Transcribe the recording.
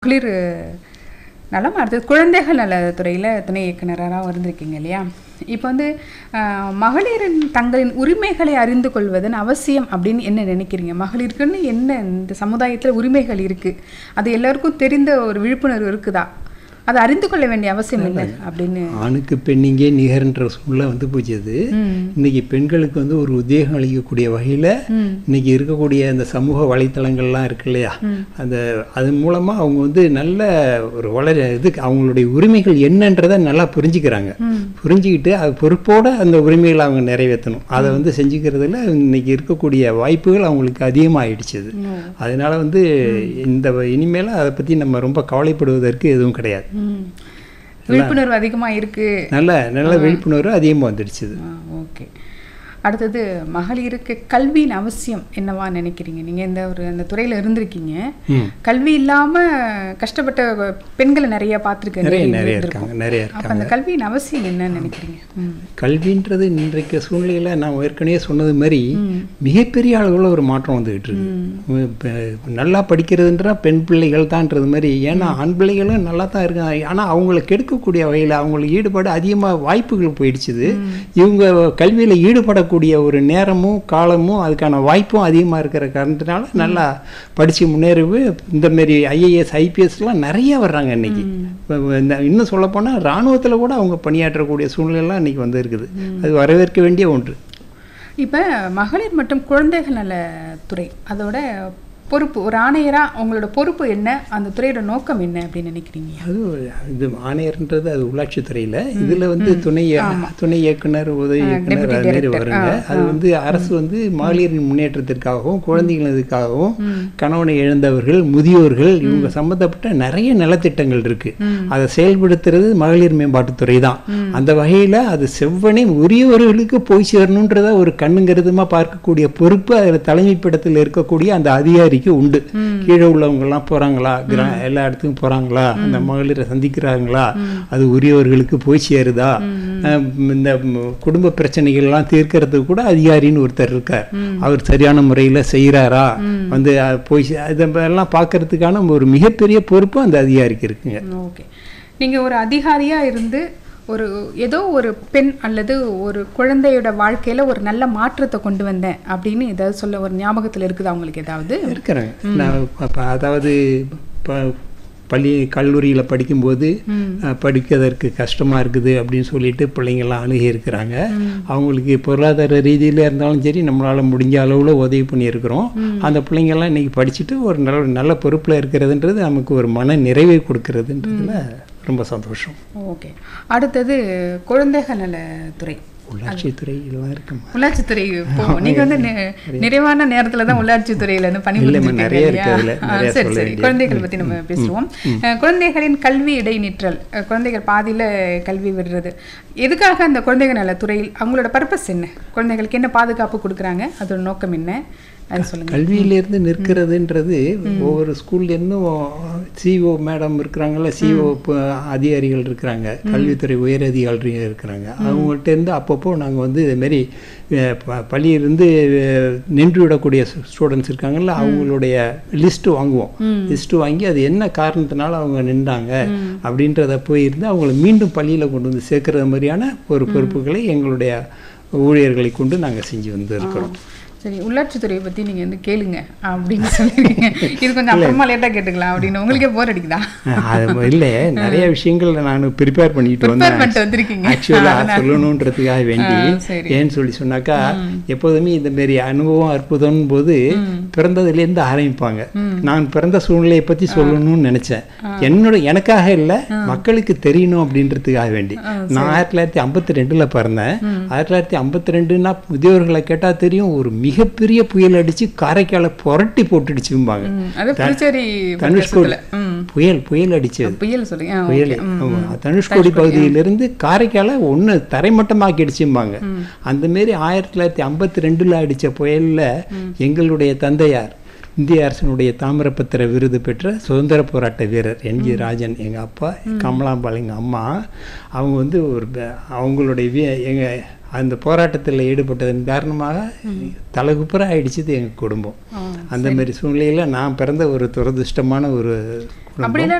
மகளிர் நலம் அடுத்தது குழந்தைகள் நலத்துறையில் துணை இயக்குனராக இருந்திருக்கீங்க இல்லையா இப்போ வந்து ஆஹ், மகளிரின் தங்களின் உரிமைகளை அறிந்து கொள்வதன் அவசியம் அப்படின்னு என்ன நினைக்கிறீங்க மகளிருக்குன்னு என்ன இந்த சமுதாயத்தில் உரிமைகள் இருக்குது அது எல்லாருக்கும் தெரிந்த ஒரு விழிப்புணர்வு இருக்குதா அதை அறிந்து கொள்ள வேண்டிய அவசியம் இல்லை அப்படின்னு ஆணுக்கு பெண்ணிங்கே நிகர்ன்ற சூழ்நிலை வந்து போச்சு அது ம் இன்னைக்கு பெண்களுக்கு வந்து ஒரு உத்வேகம் அளிக்கக்கூடிய வகையில் ம் இன்னைக்கு இருக்கக்கூடிய அந்த சமூக வலைத்தளங்கள்லாம் இருக்கு இல்லையா அந்த அது மூலமாக அவங்க வந்து நல்ல ஒரு வளர இது அவங்களுடைய உரிமைகள் என்னன்றதை நல்லா புரிஞ்சுக்கிறாங்க ம் புரிஞ்சுக்கிட்டு அது பொறுப்போட அந்த உரிமைகளை அவங்க நிறைவேற்றணும் அதை வந்து செஞ்சுக்கிறதுல இன்னைக்கு இருக்கக்கூடிய வாய்ப்புகள் அவங்களுக்கு அதிகமாகிடுச்சு அது ம். அதனால வந்து இந்த இனிமேல் அதை பற்றி நம்ம ரொம்ப கவலைப்படுவதற்கு எதுவும் கிடையாது ம் விழிப்புணர்வு அதிகமாக இருக்குது நல்ல நல்ல விழிப்புணர்வு அதிகமாக வந்துடுச்சு இது. ஓகே அடுத்தது மகளிருக்கு கல்வியின் அவசியம் என்னவா நினைக்கிறீங்க நீங்கள் இந்த ஒரு அந்த துறையில் இருந்திருக்கீங்க ம் கல்வி இல்லாமல் கஷ்டப்பட்ட பெண்களை நிறைய பார்த்துருக்கேன் நிறைய நிறைய இருக்காங்க நிறைய அப்போ இருக்காங்க அந்த கல்வியின் அவசியம் என்னன்னு நினைக்கிறீங்க ம் கல்வின்றது இன்றைக்கு சூழ்நிலையில் நான் ஏற்கனவே சொன்னது மாதிரி ம். மிகப்பெரிய அளவில் ஒரு மாற்றம் வந்துகிட்டு இருக்கு இப்ப நல்லா படிக்கிறதுன்றா பெண் பிள்ளைகள் தான்ன்றது மாதிரி ஏன்னா ஆண் பிள்ளைகளும் நல்லா தான் இருக்காங்க ஆனால் அவங்களை கெடுக்கக்கூடிய வகையில் அவங்களுக்கு ஈடுபாடு அதிகமாக வாய்ப்புகள் போயிடுச்சுது இவங்க கல்வியில் ஈடுபடக்கூடிய ஒரு நேரமும் காலமும் அதுக்கான வாய்ப்பும் அதிகமாக இருக்கிற காரணத்தினால நல்லா படித்து முன்னேறவு இந்த மாரி ஐஏஎஸ் ஐபிஎஸ்லாம் நிறைய வர்றாங்க இன்னைக்கு இப்ப இந்த இன்னும் சொல்லப்போனால் இராணுவத்தில் கூட அவங்க பணியாற்றக்கூடிய சூழ்நிலைலாம் இன்னைக்கு வந்து இருக்குது அது வரவேற்க வேண்டிய ஒன்று இப்போ மகளிர் மற்றும் குழந்தைகள் நலத்துறை அதோட பொறுப்பு ஒரு ஆணையராக உங்களோட பொறுப்பு என்ன அந்த துறையோட நோக்கம் என்ன அப்படின்னு நினைக்கிறீங்க அது இது ஆணையர்ன்றது அது உள்ளாட்சித்துறையில் இதில் வந்து துணை துணை இயக்குனர் உதவி இயக்குனர் அது மாதிரி வருங்க அது வந்து அரசு வந்து மகளிரின் முன்னேற்றத்திற்காகவும் குழந்தைகளுக்காகவும் கணவனை இழந்தவர்கள் முதியோர்கள் இவங்க சம்மந்தப்பட்ட நிறைய நலத்திட்டங்கள் இருக்கு அதை செயல்படுத்துறது மகளிர் மேம்பாட்டுத்துறை தான் அந்த வகையில் அது செவ்வனே உரியவர்களுக்கு போய் சேரணுன்றத ஒரு கண்ணுங்கருதுமா பார்க்கக்கூடிய பொறுப்பு அதில் தலைமைப்பிடத்தில் இருக்கக்கூடிய அந்த அதிகாரிக்கு உண்டு கீழே உள்ளவங்கெல்லாம் போறாங்களா கிரா எல்லா இடத்துக்கும் போறாங்களா அந்த மகளிரை சந்திக்கிறாங்களா அது உரியவர்களுக்கு போய் சேருதா அஹ் இந்த ம், குடும்ப பிரச்சனைகள்லாம் தீர்க்கறதுக்கு கூட அதிகாரின்னு ஒருத்தர் இருக்கார் அவர் சரியான முறையில் செய்கிறாரா வந்து அஹ், போய் சே- இதெல்லாம் பார்க்கறதுக்கான ஒரு மிகப்பெரிய பொறுப்பு அந்த அதிகாரிக்கு இருக்குங்க ஓகே நீங்கள் ஒரு அதிகாரியாக இருந்து ஒரு ஏதோ ஒரு பெண் அல்லது ஒரு குழந்தையோட வாழ்க்கையில ஒரு நல்ல மாற்றத்தை கொண்டு வந்தேன் அப்படின்னு ஏதாவது சொல்ல ஒரு ஞாபகத்தில் இருக்குதா உங்களுக்கு ஏதாவது இருக்கிறாங்க நான் ப- ப- அதாவது ப- பள்ளி கல்லூரியில் படிக்கும்போது அஹ், படிக்கிறதற்கு கஷ்டமாக இருக்குது அப்படின்னு சொல்லிட்டு பிள்ளைங்கள்லாம் அணுகி இருக்கிறாங்க அவங்களுக்கு பொருளாதார ரீதியில் இருந்தாலும் சரி நம்மளால் முடிஞ்ச அளவில் உதவி பண்ணியிருக்கிறோம் அந்த பிள்ளைங்கள்லாம் இன்னைக்கு படிச்சுட்டு ஒரு நல்ல நல்ல பொறுப்பில் இருக்கிறதுன்றது நமக்கு ஒரு மன நிறைவை கொடுக்கறதுன்றதுல ரொம்ப சந்தோஷம் ஓகே அடுத்தது குழந்தைகள் நலத்துறை உள்ளாட்சித்துறை இதெல்லாம் இருக்குமா உள்ளாட்சித்துறை போவோம் நீங்க வந்து நி- நிறைவான நேரத்துல தான் உள்ளாட்சித்துறையில இருந்து பணி இல்லைம்மா, நிறைய இருக்கு அதுல, ஆ, நிறைய சரி சொல்ல சரி வேண்டியது. குழந்தைகள் பத்தி நம்ம பேசுவோம் அஹ், குழந்தைகளின் கல்வி இடைநிற்றல் அஹ், குழந்தைகள் பாதியில கல்வி விடுறது எதுக்காக அந்த குழந்தைகள் நல துறையில் அவங்களோட பர்பஸ் என்ன குழந்தைகளுக்கு என்ன பாதுகாப்பு கொடுக்குறாங்க அதோட நோக்கம் என்ன அது சொல்லுங்க கல்வியிலேருந்து நிற்கிறதுன்றது ஒவ்வொரு ஸ்கூல்லேருந்தும் சிஓ மேடம் இருக்கிறாங்கல்ல சிஓ அதிகாரிகள் இருக்கிறாங்க கல்வித்துறை உயர் அதிகாரிகள் இருக்கிறாங்க அவங்கள்ட்ட இருந்து அப்பப்போ நாங்கள் வந்து இதுமாரி பள்ளியிலிருந்து அஹ், நின்று விடக்கூடிய ஸ்டூடெண்ட்ஸ் இருக்காங்கல்ல அவங்களுடைய லிஸ்ட்டு வாங்குவோம் லிஸ்ட்டு வாங்கி அது என்ன காரணத்தினால அவங்க நின்றாங்க அப்படின்றத போயிருந்து அவங்கள மீண்டும் பள்ளியில் கொண்டு வந்து சேர்க்கறது மாதிரியான ஒரு பொறுப்புகளை எங்களுடைய ஊழியர்களை கொண்டு நாங்கள் செஞ்சு வந்து இருக்கிறோம் சரி உள்ளாட்சித்துறையை பத்தி நீங்க வந்து கேளுங்க அப்படின்னு சொல்லிருக்கீங்க இது கொஞ்சம் அப்புறமா லேட்டா கேட்டுக்கலாம் அப்படின்னு உங்களுக்கே போர் அடிக்குதா அது இல்லை நிறைய விஷயங்கள் நான் ப்ரிப்பேர் பண்ணிட்டு ப்ரிப்பேர் வந்தேன் பண்ணிட்டு வந்திருக்கீங்க ஆக்சுவலாக சொல்லணுன்றதுக்காக வேண்டி ஆ, சரி. ஏன்னு சொல்லி சொன்னாக்கா எப்போதுமே இந்த மாரி அனுபவம் அற்புதம் போது பிறந்ததுலேருந்து ஆரம்பிப்பாங்க நான் பிறந்த சூழ்நிலையை பற்றி சொல்லணும்னு நினைச்சேன் என்னோட எனக்காக இல்லை மக்களுக்கு தெரியணும் அப்படின்றதுக்காக வேண்டி நான் ஆயிரத்தி தொள்ளாயிரத்தி ஐம்பத்தி ரெண்டுல பிறந்தேன் ஆயிரத்தி தொள்ளாயிரத்தி ஐம்பத்தி ரெண்டுன்னா முதியோர்களை கேட்டா தெரியும் ஒரு மிகப்பெரிய புயல் அடிச்சு காரைக்காலை புரட்டி போட்டுடுச்சும்பாங்க ம், அது புதுச்சேரி தனுஷ்கோடி பிரதேசத்துல. ம் புயல் புயல் அடிச்சது புயல் சொல்லுங்க ஆ, புயல் okay. ம், ஆமா. தனுஷ்கோடி பகுதியிலிருந்து காரைக்காலை ஒன்று தரைமட்டமாக்கிடுச்சும்பாங்க அந்த மாரி ஆயிரத்தி தொள்ளாயிரத்தி ஐம்பத்தி ரெண்டில் அடித்த புயலில் எங்களுடைய தந்தையார் இந்திய அரசினுடைய தாமிரபத்திர விருது பெற்ற சுதந்திர போராட்ட வீரர் என்ஜி ராஜன் எங்கள் அப்பா கமலாம்பாள் எங்கள் அம்மா அவங்க வந்து ஒரு ப- அவங்களுடைய வி- எங்க அந்த போராட்டத்தில் ஈடுபட்டதன் காரணமாக தலைகுப்புற ஆயிடுச்சுது எங்கள் குடும்பம் ஆ, அந்த மாதிரி சூழ்நிலையில் நான் பிறந்த ஒரு துரதிருஷ்டமான ஒரு குடும்பம் அப்படின்னா